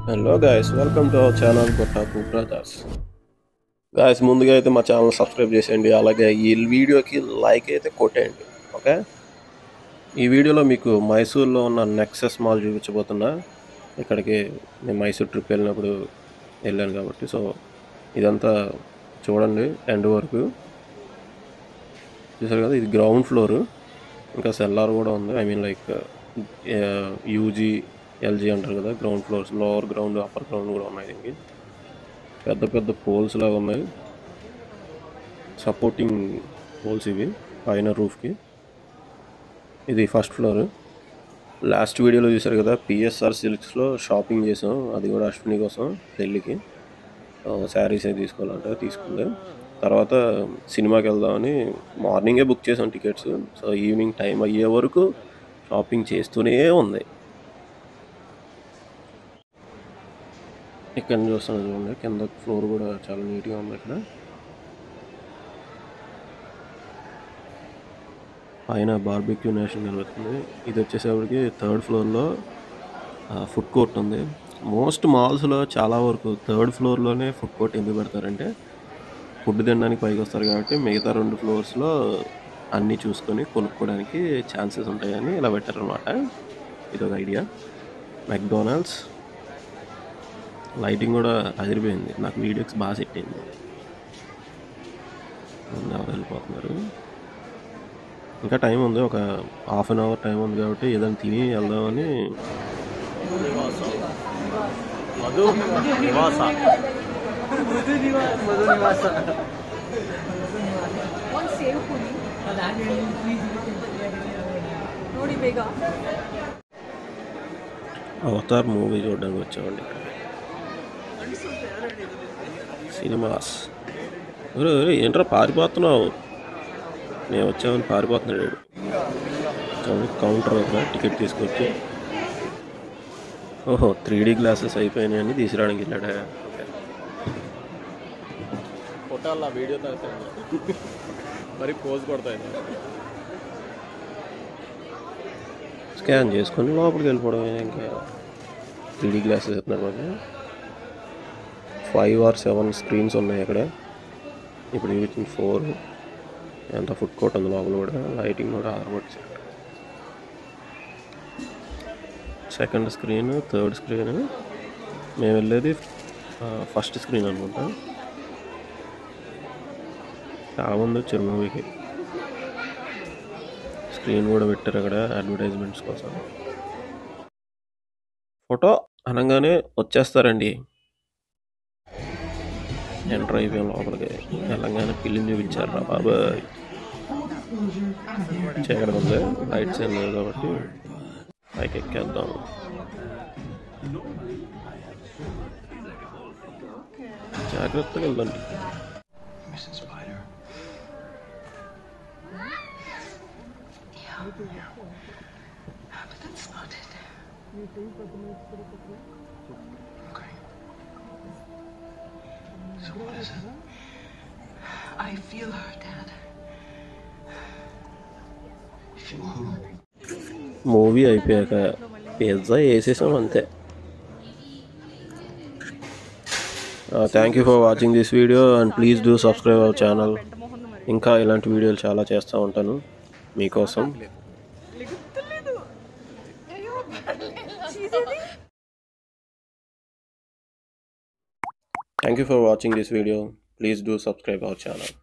Hello guys welcome to our channel గొట్టాకు brothers guys ముందుగా అయితే మా ఛానల్ సబ్స్క్రైబ్ చేసేయండి అలాగే ఈ వీడియోకి లైక్ అయితే కొట్టేయండి ఓకే ఈ వీడియోలో మీకు మైసూర్లో ఉన్న నెక్సెస్ మాల్ చూపించబోతున్నా ఇక్కడికి నేను మైసూర్ ట్రిప్ వెళ్ళినప్పుడు వెళ్ళాను కాబట్టి సో ఇదంతా చూడండి ఎండ్ వరకు చూసారు కదా ఇది గ్రౌండ్ ఫ్లోర్ ఇంకా సెల్లార్ కూడా ఉంది I mean like UG LG అంటారు కదా ground floors lower ground upper ground కూడా ఉన్నాయి దీనికి పెద్ద పెద్ద పోల్స్ లాగా ఉన్నాయి సపోర్టింగ్ పోల్స్ ఇవి పైన రూఫ్కి ఇది ఫస్ట్ ఫ్లోర్ లాస్ట్ వీడియోలో చూసారు కదా పిఎస్ఆర్ సిల్క్స్లో షాపింగ్ చేసాం అది కూడా అశ్విని కోసం ఢిల్లీకి శారీస్ అవి తీసుకోవాలంటే తీసుకుంది తర్వాత సినిమాకి వెళ్దామని మార్నింగే బుక్ చేసాం టికెట్స్ సో ఈవినింగ్ టైం అయ్యే వరకు షాపింగ్ చేస్తూనే ఉంది ఇక్కడ చూస్తాను చూడండి కింద ఫ్లోర్ కూడా చాలా నీట్గా ఉంది ఇక్కడ పైన బార్బిక్యూ నేషన్ కనబడుతుంది ఇది వచ్చేసేపటికి థర్డ్ ఫ్లోర్లో ఫుడ్ కోర్ట్ ఉంది మోస్ట్ మాల్స్లో చాలా వరకు థర్డ్ ఫ్లోర్లోనే ఫుడ్ కోర్ట్ ఎందుకు పెడతారంటే ఫుడ్ తినడానికి పైకి వస్తారు కాబట్టి మిగతా రెండు ఫ్లోర్స్లో అన్నీ చూసుకొని కొనుక్కోవడానికి ఛాన్సెస్ ఉంటాయని ఇలా పెట్టారనమాట ఇది ఒక ఐడియా మెక్డొనాల్డ్స్ లైటింగ్ కూడా అదిరిపోయింది నాకు వీడియోస్ బాగా సెట్ అయింది ఎవరు వెళ్ళిపోతున్నారు ఇంకా టైం ఉంది ఒక హాఫ్ అన్ అవర్ టైం ఉంది కాబట్టి ఏదైనా తిని వెళ్దామని మధు నివాస ಒಂದು ಸೇವ್ ಪುಡಿ ನೋಡಿ ಬೇಗ అవతార్ మూవీ చూడడానికి వచ్చామండి ఇక్కడ సినిమాస్ ఒరే ఒరే ఏంట్రా పారిపోతున్నావు నేను వచ్చామని పారిపోతున్నాడు వీడు. చూడండి, కౌంటర్ దగ్గర టికెట్ తీసుకొచ్చి ఓహో త్రీ డీ గ్లాసెస్ అయిపోయినాయని తీసుకురావడానికి వెళ్ళాడా ఓకే కొట్టాల వీడియో తాగుతాను మరి పోజ్ కొడతాయి స్కాన్ చేసుకొని లోపలికి వెళ్ళిపోవడం ఇంకా త్రీ గ్లాసెస్ ఇస్తున్నారు మాకు ఫైవ్ ఆర్ సెవెన్ స్క్రీన్స్ ఉన్నాయి అక్కడ ఇప్పుడు చూపించిన ఫోర్ ఎంత ఫుడ్ కోర్ట్ ఉంది లోపల కూడా లైటింగ్ కూడా ఆరబట్టి సెకండ్ స్క్రీన్ థర్డ్ స్క్రీన్ మేము వెళ్ళేది ఫస్ట్ స్క్రీన్ అనుకుంటా చాలామంది వచ్చారు మూవీకి స్క్రీన్ కూడా పెట్టారు అక్కడ అడ్వర్టైజ్మెంట్స్ కోసం ఫోటో అనగానే వచ్చేస్తారండి ఎంటర్ అయిపోయాం లోపలికి తెలంగాణ పిల్లిని చూపించారు రా బాబాయ్ చీకటి ఉంది లైట్స్ ఏం లేవు కాబట్టి పైకి ఎక్కేద్దాం జాగ్రత్తగా వెళ్దండి But that's not it. Okay. So what is it? I feel her, Dad. Feel who? Movie అయిపోయాక పిజ్జా వేసేసాం అంతే thank you for watching this video and please do subscribe our channel ఇంకా ఇలాంటి వీడియోలు చాలా చేస్తూ ఉంటాను మీకోసం లిగుతలేదు అయ్యో చీజేది thank you for watching this video please do subscribe our channel